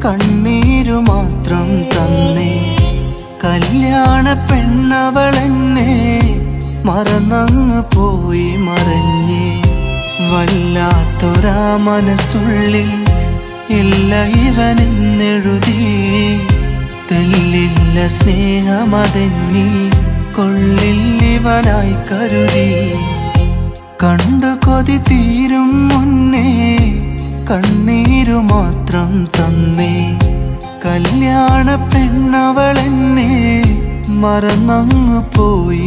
കണ്ണീരു മാത്രം തന്നേ കല്യാണ പെണ്ണവളെന്നെ മറന്നങ്ങ് പോയി മറഞ്ഞേ വല്ലാത്തൊരാ മനസ്സുള്ളിൽ ഇല്ല ഇവനെന്നെഴുതി തെല്ലില്ല സ്നേഹമതെന്നിൽ കൊള്ളില്ലിവനായി കരുതി കണ്ടു കൊതി തീരും മുന്നേ കണ്ണീരു മാത്രം തന്നേ കല്യാണ പെണ്ണവളെന്നെ മറന്നങ്ങു പോയി